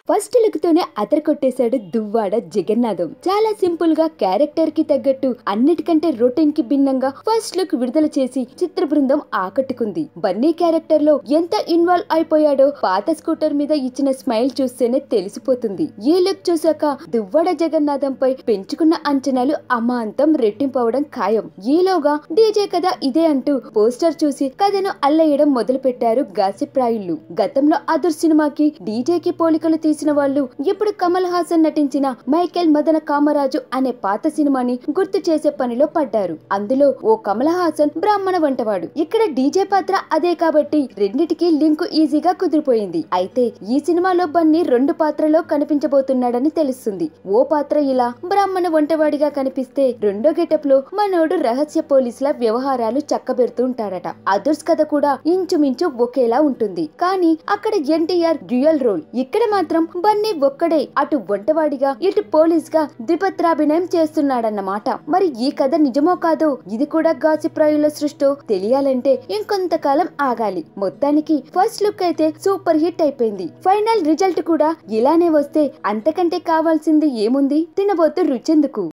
first look తోనే అతర కొట్టేశాడు దువ్వాడ జగన్నాథం చాలా సింపుల్ గా క్యారెక్టర్ కి తగ్గట్టు అన్నిటికంటే రొటీన్ కి భిన్నంగా ఫస్ట్ లుక్ విడుదల చేసి చిత్ర బృందం ఆకట్టుకుంది బన్నీ క్యారెక్టర్ లో ఎంత ఇన్వాల్వ్ అయిపోయాడో పాత స్కూటర్ మీద ఇచ్చిన స్మైల్ చూస్తేనే తెలిసిపోతుంది ఈ లుక్ చూసాక దువ్వాడ జగన్నాథం పై పెంచుకున్న అంచనాలు అమాంతం రెట్టింపవడం ఖాయం ఈలోగా డీజే కదా ఇదే అంటూ పోస్టర్ చూసి కథను అల్లయ్యడం మొదలు పెట్టారు గాసిప్రాయుళ్ళు గతంలో అదుర్ సినిమాకి డీజేకి పోలికలు తీసిన వాళ్ళు ఇప్పుడు కమల్ హాసన్ నటించిన మైకేల్ మదన కామరాజు అనే పాత సినిమాని గుర్తు చేసే పనిలో పడ్డారు అందులో ఓ కమల్ హాసన్ బ్రాహ్మణ వంటవాడు ఇక్కడ డీజే పాత్ర అదే కాబట్టి రెండిటికి లింకు ఈజీగా కుదిరిపోయింది అయితే ఈ సినిమాలో బన్నీ రెండు పాత్రలో కనిపించబోతున్నాడని తెలుస్తుంది ఓ పాత్ర ఇలా బ్రాహ్మణ వంటవాడిగా కనిపిస్తే రెండో గెటప్ లో మనోడు రహస్య పోలీసుల వ్యవహారాలు చక్కబెడుతూ ఉంటాడట అదుర్స్ కథ కూడా ఇంచుమించు ఒకేలా ఉంటుంది కానీ అక్కడ ఎన్టీఆర్ డ్యూయల్ రోల్ ఇక్కడ మాత్రం బన్నీ ఒక్కడే అటు వంటవాడిగా ఇటు పోలీస్ గా ద్విపత్రాభినయం చేస్తున్నాడన్నమాట మరి ఈ కథ నిజమో కాదో ఇది కూడా గాసిప్రాయుల సృష్టో తెలియాలంటే ఇంకొంతకాలం ఆగాలి మొత్తానికి ఫస్ట్ లుక్ అయితే సూపర్ హిట్ అయిపోయింది ఫైనల్ రిజల్ట్ కూడా ఇలానే వస్తే అంతకంటే కావాల్సింది ఏముంది తినబోతు రుచెందుకు